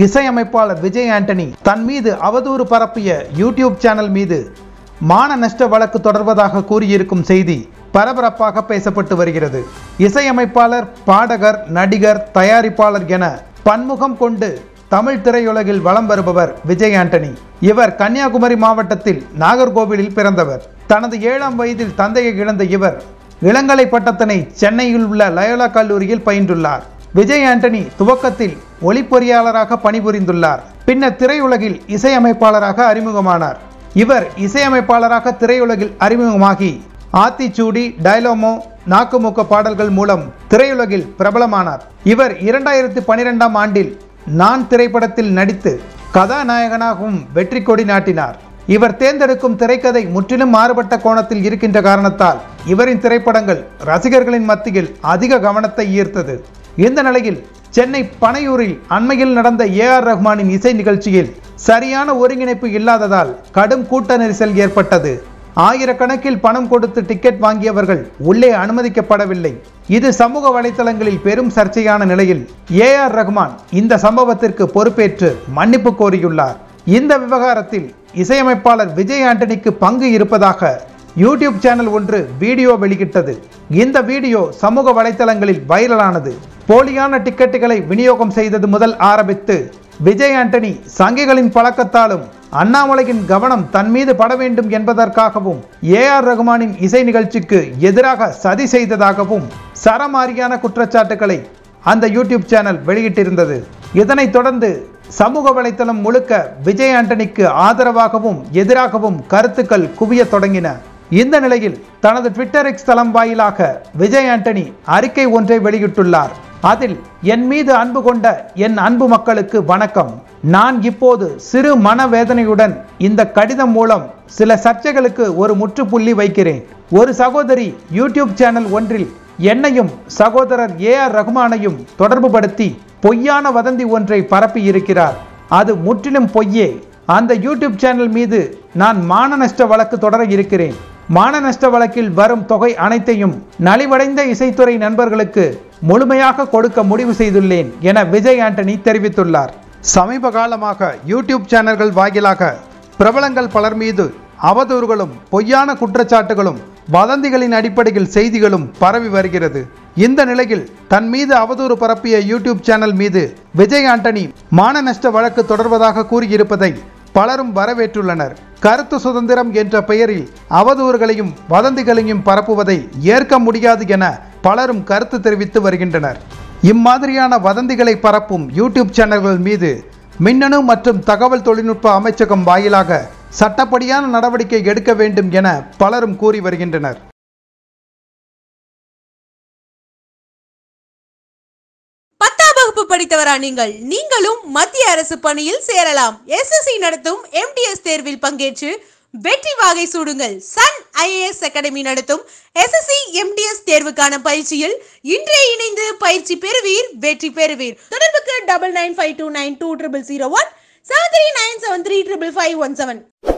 இசையமைப்பாளர் விஜய் ஆண்டனி தன் மீது அவதூறு பரப்பிய யூடியூப் சேனல் மீது மான நஷ்ட வழக்கு தொடர்வதாக கூறியிருக்கும் செய்தி பரபரப்பாக பேசப்பட்டு வருகிறது இசையமைப்பாளர் பாடகர் நடிகர் தயாரிப்பாளர் என பன்முகம் கொண்டு தமிழ் திரையுலகில் வலம் வருபவர் விஜய் ஆண்டனி இவர் கன்னியாகுமரி மாவட்டத்தில் நாகர்கோவிலில் பிறந்தவர் தனது ஏழாம் வயதில் தந்தையை இழந்த இவர் இளங்கலை பட்டத்தினை சென்னையில் உள்ள லயோலா கல்லூரியில் பயின்றுள்ளார் விஜய் ஆண்டனி துவக்கத்தில் ஒளிப்பொறியாளராக பணிபுரிந்துள்ளார் பின்னர் திரையுலகில் இசையமைப்பாளராக அறிமுகமானார் இவர் இசையமைப்பாளராக திரையுலகில் அறிமுகமாகி ஆத்திச்சூடி டைலோமோ நாக்குமுக்க பாடல்கள் மூலம் திரையுலகில் பிரபலமானார் இவர் இரண்டாயிரத்தி பனிரெண்டாம் ஆண்டில் நான் திரைப்படத்தில் நடித்து கதாநாயகனாகவும் வெற்றி கொடி நாட்டினார் இவர் தேர்ந்தெடுக்கும் திரைக்கதை முற்றிலும் மாறுபட்ட கோணத்தில் இருக்கின்ற காரணத்தால் இவரின் திரைப்படங்கள் ரசிகர்களின் மத்தியில் அதிக கவனத்தை ஈர்த்தது இந்த நிலையில் சென்னை பனையூரில் அண்மையில் நடந்த ஏ ஆர் ரஹ்மானின் இசை நிகழ்ச்சியில் சரியான ஒருங்கிணைப்பு இல்லாததால் கடும் கூட்ட நெரிசல் ஏற்பட்டது ஆயிரக்கணக்கில் பணம் கொடுத்து டிக்கெட் வாங்கியவர்கள் உள்ளே அனுமதிக்கப்படவில்லை இது சமூக வலைத்தளங்களில் பெரும் சர்ச்சையான நிலையில் ஏ ஆர் ரஹ்மான் இந்த சம்பவத்திற்கு பொறுப்பேற்று மன்னிப்பு கோரியுள்ளார் இந்த விவகாரத்தில் இசையமைப்பாளர் விஜய் ஆண்டனிக்கு பங்கு இருப்பதாக யூடியூப் சேனல் ஒன்று வீடியோ வெளியிட்டது இந்த வீடியோ சமூக வலைத்தளங்களில் வைரலானது போலியான டிக்கெட்டுகளை விநியோகம் செய்தது முதல் ஆரம்பித்து விஜய் ஆண்டனி சங்கிகளின் பழக்கத்தாலும் அண்ணாமலையின் கவனம் தன் மீது பட வேண்டும் என்பதற்காகவும் ஏ ஆர் ரகுமானின் இசை நிகழ்ச்சிக்கு எதிராக சதி செய்ததாகவும் சரமாரியான குற்றச்சாட்டுகளை அந்த யூடியூப் சேனல் வெளியிட்டிருந்தது இதனைத் தொடர்ந்து சமூக வலைத்தளம் முழுக்க விஜய் ஆண்டனிக்கு ஆதரவாகவும் எதிராகவும் கருத்துக்கள் குவியத் தொடங்கின இந்த நிலையில் தனது ட்விட்டர் எக்ஸ் தளம் வாயிலாக விஜய் ஆண்டனி அறிக்கை ஒன்றை வெளியிட்டுள்ளார் அதில் என் மீது அன்பு கொண்ட என் அன்பு மக்களுக்கு வணக்கம் நான் இப்போது சிறு மனவேதனையுடன் இந்த கடிதம் மூலம் சில சர்ச்சைகளுக்கு ஒரு முற்றுப்புள்ளி வைக்கிறேன் ஒரு சகோதரி யூடியூப் சேனல் ஒன்றில் என்னையும் சகோதரர் ஏ ஆர் ரகுமானையும் தொடர்புபடுத்தி பொய்யான வதந்தி ஒன்றை பரப்பி இருக்கிறார் அது முற்றிலும் பொய்யே அந்த யூடியூப் சேனல் மீது நான் மான நஷ்ட வழக்கு தொடர இருக்கிறேன் மான நஷ்ட வழக்கில் வரும் தொகை அனைத்தையும் நலிவடைந்த இசைத்துறை நண்பர்களுக்கு முழுமையாக கொடுக்க முடிவு செய்துள்ளேன் என விஜய் ஆண்டனி தெரிவித்துள்ளார் சமீப காலமாக யூடியூப் சேனல்கள் வாயிலாக பிரபலங்கள் பலர் மீது அவதூறுகளும் பொய்யான குற்றச்சாட்டுகளும் வதந்திகளின் அடிப்படையில் செய்திகளும் பரவி வருகிறது இந்த நிலையில் தன் மீது அவதூறு பரப்பிய யூடியூப் சேனல் மீது விஜய் ஆண்டனி மான நஷ்ட வழக்கு தொடர்வதாக கூறியிருப்பதை பலரும் வரவேற்றுள்ளனர் கருத்து சுதந்திரம் என்ற பெயரில் அவதூறுகளையும் வதந்திகளையும் பரப்புவதை ஏற்க முடியாது என பலரும் கருத்து தெரிவித்து வருகின்றனர் இம்மாதிரியான வதந்திகளை பரப்பும் யூடியூப் சேனல்கள் மீது மின்னணு மற்றும் தகவல் தொழில்நுட்ப அமைச்சகம் வாயிலாக சட்டப்படியான நடவடிக்கை எடுக்க வேண்டும் என பலரும் கூறி வருகின்றனர் பத்தாம் வகுப்பு படித்தவரா நீங்கள் நீங்களும் மத்திய அரசு பணியில் சேரலாம் எஸ்எஸ்சி நடத்தும் எம்டிஎஸ் தேர்வில் பங்கேற்று வெற்றி வாகை சூடுங்கள் சன் ஐஏஎஸ் அகாடமி நடத்தும் எஸ்எஸ்சி எம்டிஎஸ் தேர்வுக்கான பயிற்சியில் இன்றே இணைந்து பயிற்சி பெறுவீர் வெற்றி பெறுவீர் தொடர்புக்கு double nine five two nine two triple zero one seven three nine seven three triple five one seven